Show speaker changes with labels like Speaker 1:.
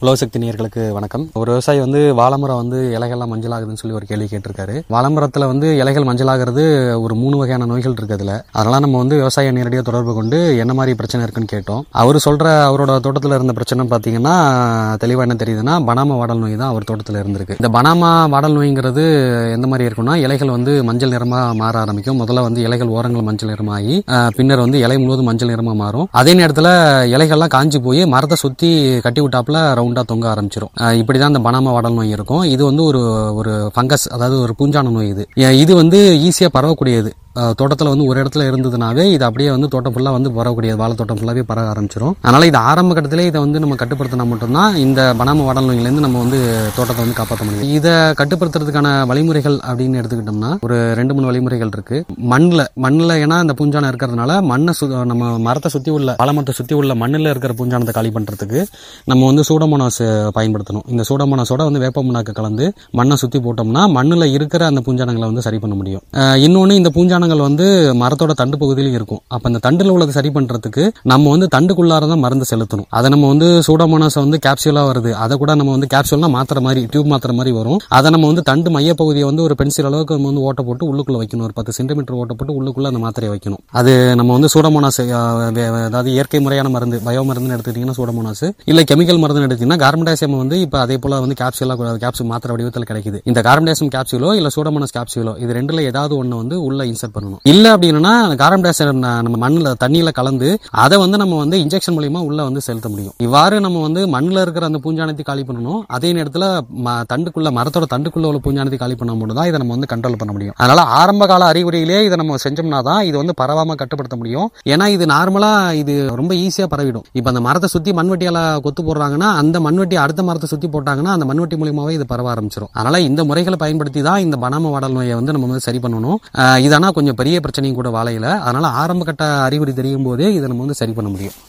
Speaker 1: உலகசக்தி நேயர்களுக்கு வணக்கம் ஒரு விவசாயி வந்து வாழைமரம் வந்து இலைகள்லாம் மஞ்சள் ஆகுதுன்னு சொல்லி ஒரு கேள்வி கேட்டிருக்காரு வாழைமரத்தில் வந்து இலைகள் மஞ்சள் ஆகிறது ஒரு மூணு வகையான நோய்கள் இருக்கு அதுல அதனால நம்ம வந்து விவசாயியை நேரடியாக தொடர்பு கொண்டு என்ன மாதிரி பிரச்சனை இருக்குன்னு கேட்டோம் அவர் சொல்ற அவரோட தோட்டத்தில் இருந்த பிரச்சனை பார்த்தீங்கன்னா தெளிவாக என்ன தெரியுதுன்னா பனாமா வாடல் நோய் தான் அவர் தோட்டத்தில் இருந்திருக்கு இந்த பனாமா வாடல் நோய்ங்கிறது எந்த மாதிரி இருக்கும்னா இலைகள் வந்து மஞ்சள் நிறமா மாற ஆரம்பிக்கும் முதல்ல வந்து இலைகள் ஓரங்கள் மஞ்சள் நிறமாகி அஹ், பின்னர் வந்து இலை முழுவதும் மஞ்சள் நிறமா மாறும் அதே நேரத்தில் இலைகள்லாம் காஞ்சி போய் மரத்தை சுற்றி கட்டி விட்டாப்புல ரவுண்டாக தொங்க ஆரம்பிச்சிடும் இப்படிதான் இந்த பனாமா வாடல் நோய் இருக்கும் இது வந்து ஒரு ஒரு ஃபங்கஸ் அதாவது ஒரு பூஞ்சான நோய் இது அஹ், இது வந்து ஈஸியாக பரவக்கூடியது அஹ், தோட்டத்துல வந்து ஒரு இடத்துல இருந்ததுனாவே இது அப்படியே வந்து தோட்டம் ஃபுல்லாக வந்து பரவக்கூடியது வாழை தோட்டம் ஃபுல்லாகவே பரவ ஆரம்பிச்சிடும் அதனால இது ஆரம்ப கட்டத்திலே இதை வந்து நம்ம கட்டுப்படுத்தினா மட்டும்தான் இந்த பனாம வாடல் நோயிலேருந்து நம்ம வந்து தோட்டத்தை வந்து காப்பாற்ற முடியும் இதை கட்டுப்படுத்துறதுக்கான வழிமுறைகள் அப்படின்னு எடுத்துக்கிட்டோம்னா ஒரு ரெண்டு மூணு வழிமுறைகள் இருக்கு மண்ணில் மண்ணில் ஏன்னா இந்த பூஞ்சானம் இருக்கிறதுனால மண்ணை சு நம்ம மரத்தை சுற்றி உள்ள வாழைமரத்தை சுற்றி உள்ள மண்ணில் இருக்கிற பூஞ்சானத்தை காலி பண்ணுறதுக்கு நம்ம வந்து சூடமோனாஸ் பயன்படுத்தணும் இந்த சூடமோனாஸோட வந்து வேப்ப முன்னாக்கு கலந்து மண்ணை சுற்றி போட்டோம்னா மண்ணில் இருக்கிற அந்த பூஞ்சானங்களை வந்து சரி பண்ண முடியும் அஹ் இன்னொன்னு இந்த பூஞ்சானங்கள் வந்து மரத்தோட தண்டு பகுதியிலும் இருக்கும் அப்போ இந்த தண்டில் உள்ளதை சரி பண்ணுறதுக்கு நம்ம வந்து தண்டுக்குள்ளார தான் மருந்து செலுத்தணும் அதை நம்ம வந்து சூடமோனாஸ் வந்து கேப்சூலாக வருது அதை கூட நம்ம வந்து கேப்சூல்னா மாத்திரை மாதிரி டியூப் மாத்திரை மாதிரி வரும் அதை நம்ம வந்து தண்டு மைய பகுதியை வந்து ஒரு பென்சில் அளவுக்கு நம்ம வந்து ஓட்ட போட்டு உள்ளுக்குள்ள வைக்கணும் ஒரு பத்து சென்டிமீட்டர் ஓட்ட போட்டு உள்ளுக்குள்ள அந்த மாத்திரையை வைக்கணும் அது நம்ம வந்து சூடமோனாஸ் அதாவது இயற்கை முறையான மருந்து பயோ மருந்துன்னு எடுத்துக்கிட்டிங்கன்னா சூடமோனாஸ் இல்ல கெமிக்கல் மருந்து எடுத்தீங்கன்னா கார்பன்டாசியம் வந்து இப்போ அதே போல வந்து கேப்சூலா கேப்சூல் மாத்திரை வடிவத்தில் கிடைக்குது இந்த கார்பன்டாசியம் கேப்சூலோ இல்ல சூடமோனாஸ் கேப்சூலோ இது ரெண்டுல ஏதாவது ஒண்ணு வந்து உள்ள இன்சர்ட் பண்ணணும் இல்ல அப்படின்னா கார்பன்டாசியம் நம்ம மண்ணில் தண்ணியில கலந்து அதை வந்து நம்ம வந்து இன்ஜெக்ஷன் மூலியமா உள்ள வந்து செலுத்த முடியும் இவ்வாறு நம்ம வந்து மண்ணில் இருக்கிற அந்த பூஞ்சானத்தை காலி பண்ணணும் அதே நேரத்தில் ம- தண்டுக்குள்ள மரத்தோட தண்டுக்குள்ள உள்ள பூஞ்சானத்தை காலி பண்ண மட்டும் தான் இதை நம்ம வந்து கண்ட்ரோல் பண்ண முடியும் அதனால ஆரம்ப கால அறிகுறியிலே இதை நம்ம செஞ்சோம்னா தான் இது வந்து பரவாம கட்டுப்படுத்த முடியும் ஏன்னா இது நார்மலா இது ரொம்ப ஈஸியா பரவிடும் இப்போ அந்த மரத்தை சுத்தி மண்வெட்டியால கொத்து போடுறாங்கன்னா அந்த மண்வெட்டி அடுத்த மரத்தை சுத்தி போட்டாங்கன்னா அந்த மண்வெட்டி மூலியமாவே இது பரவ ஆரம்பிச்சிடும் அதனால இந்த முறைகளை பயன்படுத்தி தான் இந்த பனாம வாடல் நோயை வந்து நம்ம வந்து சரி பண்ணணும் ஆஹ் இது ஆனா கொஞ்சம் பெரிய பிரச்சனையும் கூட வாழையில அதனால ஆரம்ப கட்ட அறிகுறி தெரியும் போதே இதை நம்ம வந்து சரி பண்ண முடியும்